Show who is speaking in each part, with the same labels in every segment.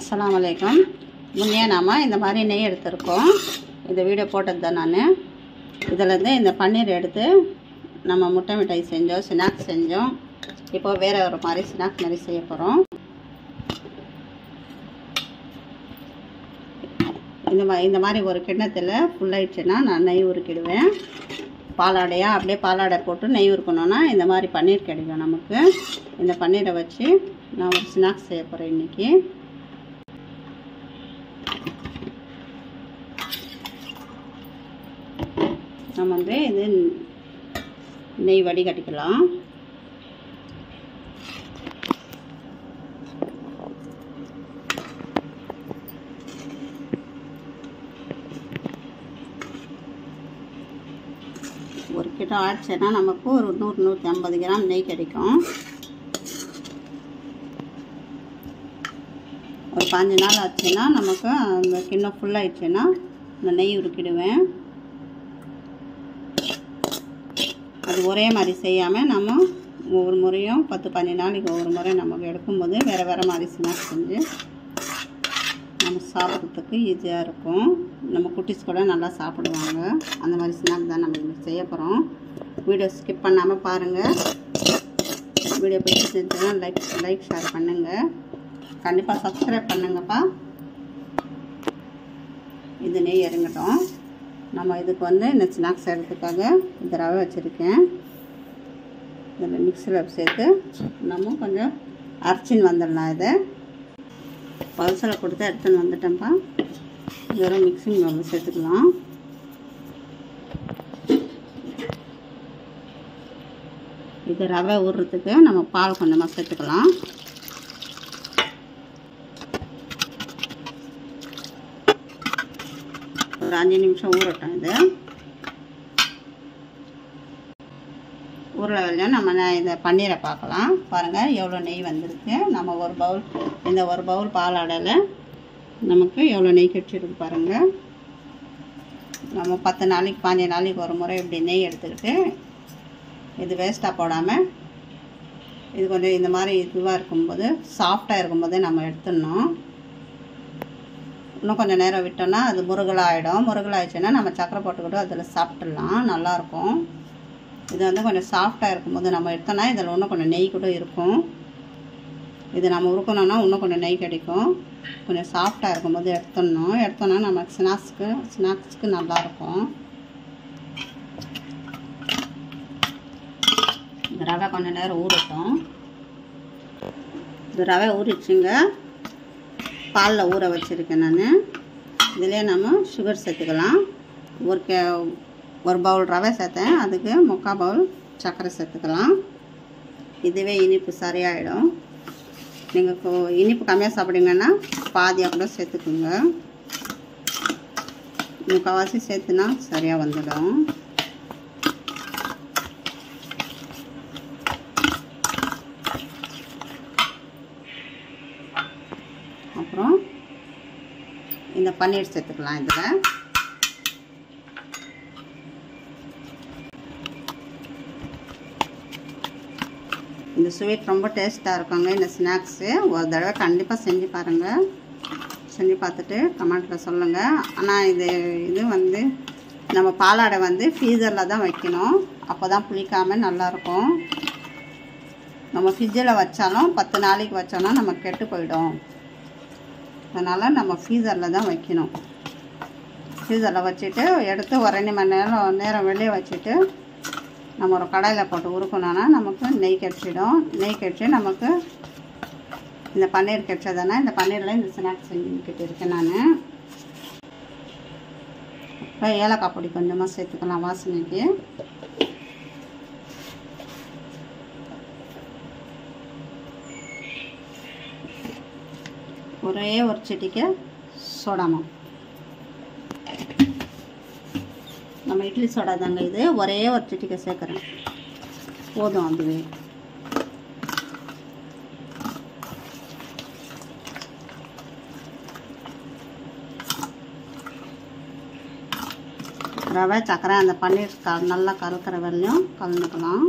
Speaker 1: அஸ்ஸலாமு அலைக்கும் முன்னே நாம் இந்த மாதிரி நெய் எடுத்திருக்கோம் இந்த வீடியோ போட்டது தான் நான் இதிலேருந்து இந்த பன்னீர் எடுத்து நம்ம முட்டை மிட்டாய் செஞ்சோம் ஸ்நாக்ஸ் செஞ்சோம் இப்போ வேறு ஒரு மாதிரி ஸ்நாக்ஸ் மாதிரி செய்ய போகிறோம் இந்த மாதிரி இந்த மாதிரி ஒரு கிண்ணத்தில் ஃபுல்லாகிடுச்சுன்னா நான் நெய் உருக்கிடுவேன் பாலாடையாக அப்படியே பாலாடை போட்டு நெய் உருக்கணும்னா இந்த மாதிரி பன்னீர் கிடைக்கும் நமக்கு இந்த பன்னீரை வச்சு நான் ஒரு ஸ்நாக்ஸ் செய்ய போகிறேன் இன்றைக்கி நம்ம வந்து இது நெய் வடிகட்டிக்கலாம் ஒரு கிலோ ஆச்சுன்னா நமக்கு ஒரு நூறு நூற்றி ஐம்பது கிராம் நெய் கிடைக்கும் ஒரு பாஞ்சு நாள் ஆச்சுன்னா நமக்கு அந்த கிண்ணம் ஃபுல்லாகிடுச்சுன்னா இந்த நெய் உருக்கிடுவேன் அது ஒரே மாதிரி செய்யாமல் நம்ம ஒவ்வொரு முறையும் பத்து பதினஞ்சு நாளைக்கு ஒவ்வொரு முறை நமக்கு எடுக்கும்போது வேறு வேறு மாதிரி ஸ்நாக்ஸ் செஞ்சு நம்ம சாப்பிட்றதுக்கு ஈஸியாக இருக்கும் நம்ம குட்டீஸ் கூட நல்லா சாப்பிடுவாங்க அந்த மாதிரி ஸ்நாக் தான் நம்ம இன்னைக்கு செய்ய போகிறோம் வீடியோ ஸ்கிப் பண்ணாமல் பாருங்கள் வீடியோ பிடிச்சிருந்துச்சுன்னா லைக் லைக் ஷேர் பண்ணுங்கள் கண்டிப்பாக சப்ஸ்கிரைப் பண்ணுங்கப்பா இது நெய் இறங்கட்டும் நம்ம இதுக்கு வந்து இந்த ஸ்நாக்ஸ் செய்கிறதுக்காக இந்த ரவை வச்சுருக்கேன் இதில் மிக்சியில் சேர்த்து நம்ம கொஞ்சம் அரைச்சின்னு வந்துடலாம் இதை பல்சில் கொடுத்து எடுத்துன்னு வந்துட்டேன்ப்பா வெறும் மிக்சிங் பவுலில் சேர்த்துக்கலாம் இது ரவை ஊறுறதுக்கு நம்ம பால் கொஞ்சமாக சேர்த்துக்கலாம் ஒரு அஞ்சு நிமிஷம் ஊறட்டும் இது ஊரில் வரலையும் நம்ம ந- இந்த பன்னீரை பார்க்கலாம் பாருங்கள் எவ்வளோ நெய் வந்திருக்கு நம்ம ஒரு பவுல் இந்த ஒரு பவுல் பால் அடையில் நமக்கு எவ்வளோ நெய் கிடச்சிருக்கு பாருங்கள் நம்ம பத்து நாளைக்கு பாஞ்சு நாளைக்கு ஒரு முறை இப்படி நெய் எடுத்துக்கிட்டு இது வேஸ்ட்டாக போடாமல் இது கொஞ்சம் இந்த மாதிரி இதுவாக இருக்கும்போது சாஃப்டாக இருக்கும்போதே நம்ம எடுத்துடணும் இன்னும் கொஞ்சம் நேரம் விட்டோம்னா அது முருகலாகிடும் முருகலாகிடுச்சுன்னா நம்ம சக்கரை போட்டுக்கிட்டு அதில் சாப்பிட்டுடலாம் நல்லாயிருக்கும் இது வந்து கொஞ்சம் சாஃப்டாக இருக்கும்போது நம்ம எடுத்தோம்னா இதில் இன்னும் கொஞ்சம் நெய் கூட இருக்கும் இது நம்ம உருக்கணும்னா இன்னும் கொஞ்சம் நெய் கிடைக்கும் கொஞ்சம் சாஃப்டாக இருக்கும்போது எடுத்துடணும் எடுத்தோம்னா நமக்கு ஸ்நாக்ஸ்க்கு ஸ்நாக்ஸ்க்கு நல்லாயிருக்கும் இந்த ரவை கொஞ்சம் நேரம் ஊறட்டும் இந்த ரவை ஊறிடுச்சுங்க பாலில் ஊற வச்சுருக்கேன் நான் இதிலே நம்ம சுகர் சேர்த்துக்கலாம் ஒரு கே ஒரு பவுல் ரவை சேர்த்தேன் அதுக்கு முக்கால் பவுல் சர்க்கரை சேர்த்துக்கலாம் இதுவே இனிப்பு சரியாயிடும் நீங்கள் இனிப்பு கம்மியாக சாப்பிடுங்கன்னா பாதியாக கூட சேர்த்துக்குங்க முக்கால்வாசி சேர்த்துனா சரியாக வந்துடும் அப்புறம் இந்த பன்னீர் சேர்த்துக்கலாம் இதில் இந்த ஸ்வீட் ரொம்ப டேஸ்ட்டாக இருக்குங்க இந்த ஸ்நாக்ஸு ஒரு தடவை கண்டிப்பாக செஞ்சு பாருங்கள் செஞ்சு பார்த்துட்டு கமெண்ட்டில் சொல்லுங்கள் ஆனால் இது இது வந்து நம்ம பாலாடை வந்து ஃப்ரீசரில் தான் வைக்கணும் அப்போ தான் புளிக்காமல் நல்லாயிருக்கும் நம்ம ஃப்ரிட்ஜில் வச்சாலும் பத்து நாளைக்கு வச்சோன்னா நம்ம கெட்டு போயிடும் அதனால் நம்ம ஃப்ரீசரில் தான் வைக்கணும் ஃப்ரீசரில் வச்சுட்டு எடுத்து ஒரு ரெண்டு மணி நேரம் நேரம் வெளியே வச்சுட்டு நம்ம ஒரு கடாயில் போட்டு உருக்கணும்னா நமக்கு நெய் கிடச்சிடும் நெய் கிடச்சி நமக்கு இந்த பன்னீர் கிடச்சதுன்னா இந்த பன்னீரில் இந்த ஸ்நாக்ஸ் செஞ்சுக்கிட்டு இருக்கேன் நான் இப்போ ஏலக்காய் பொடி கொஞ்சமாக சேர்த்துக்கலாம் வாசனைக்கு ஒரே ஒரு சிட்டிக்கு சோடாமாவு நம்ம இட்லி சோடா தாங்க இது ஒரே ஒரு சிட்டிக்கை சேர்க்குறேன் போதும் அதுவே ரவை சக்கரை அந்த பன்னீர் க நல்லா கலக்கிற வரலையும் கலந்துக்கலாம்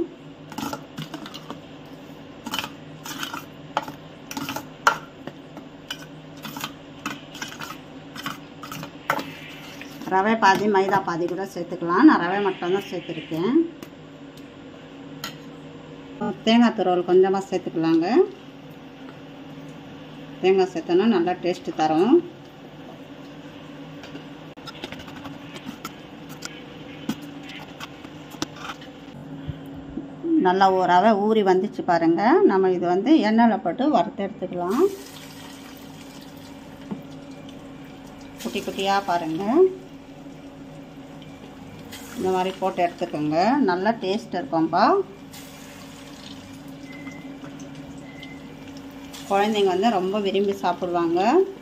Speaker 1: ரவை பாதி மைதா பாதி கூட சேர்த்துக்கலாம் நான் ரவை மட்டும்தான் சேர்த்துருக்கேன் தேங்காய் துருவல் கொஞ்சமாக சேர்த்துக்கலாங்க தேங்காய் சேர்த்தோன்னா நல்லா டேஸ்ட்டு தரும் நல்லா ஊ- ரவை ஊறி வந்துச்சு பாருங்கள் நம்ம இது வந்து எண்ணெயில் போட்டு வறுத்து எடுத்துக்கலாம் குட்டி குட்டியாக பாருங்கள் இந்த மாதிரி போட்டு எடுத்துக்கோங்க நல்லா டேஸ்ட் இருக்கும்ப்பா குழந்தைங்க வந்து ரொம்ப விரும்பி சாப்பிடுவாங்க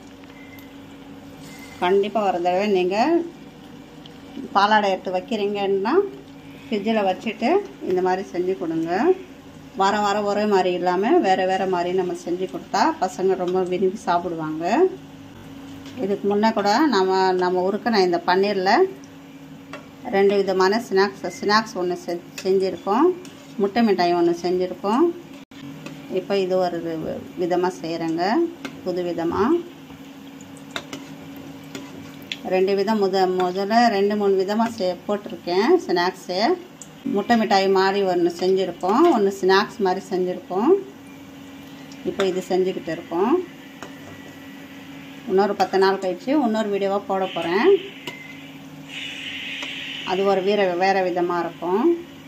Speaker 1: கண்டிப்பாக ஒரு தடவை நீங்கள் பாலாடை எடுத்து வைக்கிறீங்கன்னா ஃப்ரிட்ஜில் வச்சுட்டு இந்த மாதிரி செஞ்சு கொடுங்க வாரம் வாரம் ஒரே மாதிரி இல்லாமல் வேறு வேறு மாதிரி நம்ம செஞ்சு கொடுத்தா பசங்க ரொம்ப விரும்பி சாப்பிடுவாங்க இதுக்கு முன்னே கூட நம்ம நம்ம ஊருக்கு நான் இந்த பன்னீரில் ரெண்டு விதமான ஸ்நாக்ஸ் ஸ்நாக்ஸ் ஒன்று செ செஞ்சுருக்கோம் முட்டை மிட்டாய் ஒன்று செஞ்சுருக்கோம் இப்போ இது ஒரு விதமாக செய்கிறேங்க புது விதமாக ரெண்டு விதம் முத முதல்ல ரெண்டு மூணு விதமாக செ போட்டிருக்கேன் ஸ்நாக்ஸு முட்டை மிட்டாய் மாதிரி ஒன்று செஞ்சுருக்கோம் ஒன்று ஸ்நாக்ஸ் மாதிரி செஞ்சுருக்கோம் இப்போ இது செஞ்சுக்கிட்டு இருக்கோம் இன்னொரு பத்து நாள் கழிச்சு இன்னொரு வீடியோவாக போட போகிறேன் அது ஒரு வேறு வேறு விதமாக இருக்கும்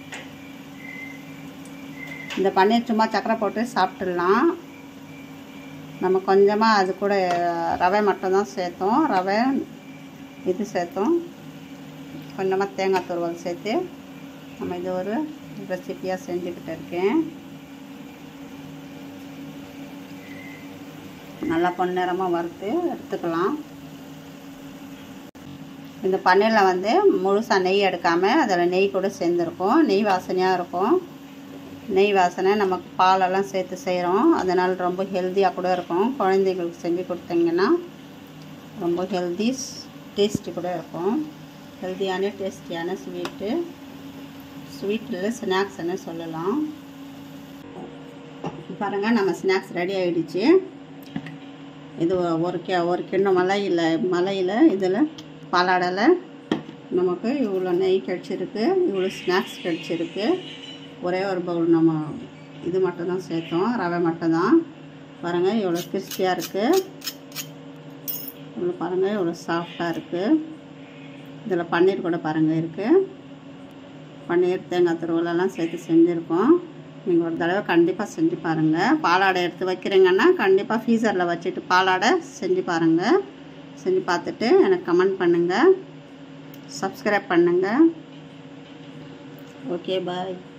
Speaker 1: இந்த பன்னீர் சும்மா சக்கரை போட்டு சாப்பிட்டுடலாம் நம்ம கொஞ்சமாக அது கூட ரவை மட்டும்தான் சேர்த்தோம் ரவை இது சேர்த்தோம் கொஞ்சமாக தேங்காய் துருவல் சேர்த்து நம்ம இது ஒரு ரெசிப்பியாக செஞ்சுக்கிட்டு இருக்கேன் நல்லா பொன்னிறமாக வறுத்து எடுத்துக்கலாம் இந்த பன்னீரில் வந்து முழுசாக நெய் எடுக்காமல் அதில் நெய் கூட சேர்ந்துருக்கும் நெய் வாசனையாக இருக்கும் நெய் வாசனை நமக்கு பாலெல்லாம் சேர்த்து செய்கிறோம் அதனால் ரொம்ப ஹெல்த்தியாக கூட இருக்கும் குழந்தைங்களுக்கு செஞ்சு கொடுத்தீங்கன்னா ரொம்ப ஹெல்தி டேஸ்ட்டு கூட இருக்கும் ஹெல்த்தியான டேஸ்டியான ஸ்வீட்டு ஸ்வீட்டில் ஸ்நாக்ஸ்னு சொல்லலாம் பாருங்கள் நம்ம ஸ்நாக்ஸ் ரெடி ஆகிடுச்சு இது ஒரு கே ஒரு கிண்ணம் மலையில் மலையில் இதில் பாலாடலை நமக்கு இவ்வளோ நெய் கிடச்சிருக்கு இவ்வளோ ஸ்நாக்ஸ் கிடச்சிருக்கு ஒரே ஒரு பவுல் நம்ம இது மட்டும் தான் சேர்த்தோம் ரவை மட்டும் தான் பாருங்கள் இவ்வளோ கிறிஸ்பியாக இருக்குது இவ்வளோ பாருங்கள் இவ்வளோ சாஃப்டாக இருக்குது இதில் பன்னீர் கூட பாருங்கள் இருக்குது பன்னீர் தேங்காய் துருவலெல்லாம் சேர்த்து செஞ்சுருக்கோம் நீங்கள் ஒரு தடவை கண்டிப்பாக செஞ்சு பாருங்கள் பாலாடை எடுத்து வைக்கிறீங்கன்னா கண்டிப்பாக ஃப்ரீசரில் வச்சுட்டு பாலாடை செஞ்சு பாருங்கள் செஞ்சு பார்த்துட்டு எனக்கு கமெண்ட் பண்ணுங்கள் சப்ஸ்கிரைப் பண்ணுங்கள் ஓகே பாய்